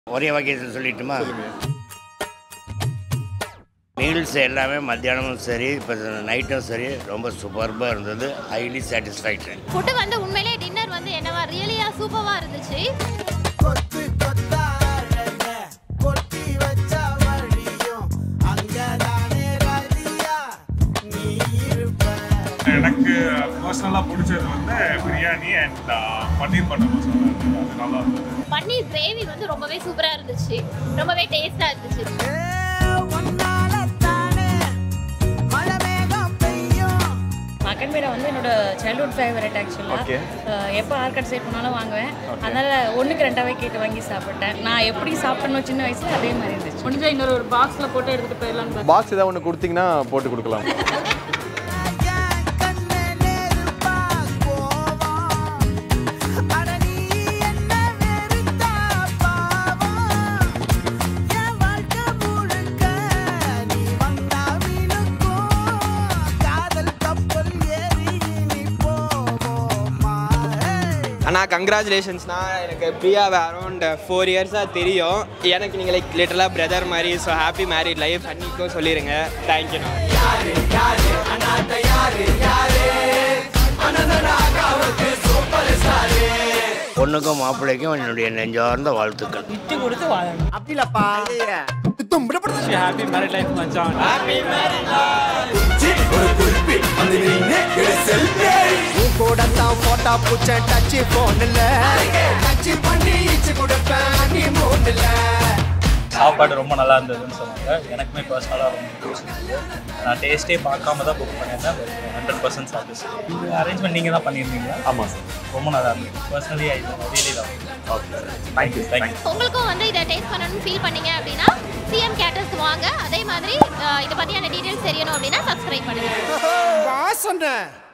ஒரே வாக்கியத்தில் சொல்லிட்டுமா மீல்ஸ் எல்லாமே மத்தியானமும் சரி இப்போ நைட்டும் சரி ரொம்ப சூப்பர்பாக இருந்தது ஹைலி சாட்டிஸ்ஃபேக்ஷன் ஃபுட்டு வந்து உண்மையிலே டின்னர் வந்து என்னவா ரியலியா சூப்பராக இருந்துச்சு கொத்து கொத்தா அழக கொட்டி வச்ச வழியும் அங்கதானே ரதியா நீ இருப்ப எனக்கு பர்சனலாக பிடிச்சது வந்து பிரியாணி அண்ட் பன்னீர் பட்டர் மசாலா இருக்குது அது நல்லா இருந்தது பன்னீர் கிரேவி வந்து ரொம்பவே சூப்பராக இருந்துச்சு ரொம்பவே டேஸ்டாக இருந்துச்சு ஏ, உன்னால தானே மழை மேகம் பெய்யும் மட்டன் மீரை வந்து என்னோட சைல்ட்ஹுட் ஃபேவரட் ஆக்சுவலாக எப்போ ஆர்கட் சைட் பண்ணாலும் வாங்குவேன் அதனால் ஒன்றுக்கு ரெண்டாவே கேட்டு வாங்கி சாப்பிட்டேன் நான் எப்படி சாப்பிடணும் சின்ன வயசில் அதே மாதிரி இருந்துச்சு முடிஞ்சா இன்னொரு ஒரு பாக்ஸில் போட்டு எடுத்துகிட்டு போயிடலான்னு பாக்ஸ் ஏதாவது ஒன்று கொடுத்தீங்கன்னா போட்டு கொடுக்கலாம் என் கண்ணே நெருப்பா கோவம். அட நீ என்ன வெறுத்தா பாவம். என் வாழ்க்கை முழுக்க நீ வந்தா விழுக்கும். காதல் கப்பல் ஏறி நீ போவோமா அண்ணா கங்க்ராச்சுலேஷன்ஸ்ண்ணா எனக்கு பிரியாவை அரௌண்ட் ஃபோர் இயர்ஸாக தெரியும் எனக்கு நீங்கள் லைக் லிட்டரலாக பிரதர் மாதிரி ஸோ ஹாப்பி மேரிட் லைஃப் அன்னிக்கும் சொல்லிடுங்க தேங்க்யூண்ணா பொண்ணுக்கும் மாப்பிள்ளைக்கும் என்னுடைய நெஞ்சார்ந்த வாழ்த்துக்கள் விட்டு கொடுத்து வாழணும் அப்படி இல்லப்பா ஹாப்பி மேரிட் லைஃப் மச்சான் நீ கூட தான் போட்டா பூச்ச டச் போன்ல டச் பண்ணி இச்சு கொடுப்பேன் நீ மூணுல சாப்பாடு ரொம்ப நல்லா இருந்ததுன்னு சொன்னாங்க எனக்குமே பர்சனலாக ரொம்ப பிடிச்சிருந்தது நான் டேஸ்ட்டே பார்க்காம தான் புக் பண்ணியிருந்தேன் but hundred percent satisfy arrangement நீங்கள் தான் பண்ணியிருந்தீங்க ஆமாம் சார் ரொம்ப நல்லா இருந்தது personally I really love okay thank you thank you உங்களுக்கும் வந்து இதை டேஸ்ட் பண்ணணும்னு ஃபீல் பண்ணீங்க அப்படின்னா சிஎம் கேட்டர்ஸ் வாங்க அதே மாதிரி அஹ், இதை பற்றியான டீட்டெயில்ஸ் தெரியணும் அப்படின்னா சப்ஸ்கிரைப் பண்ணுங்க வாசனை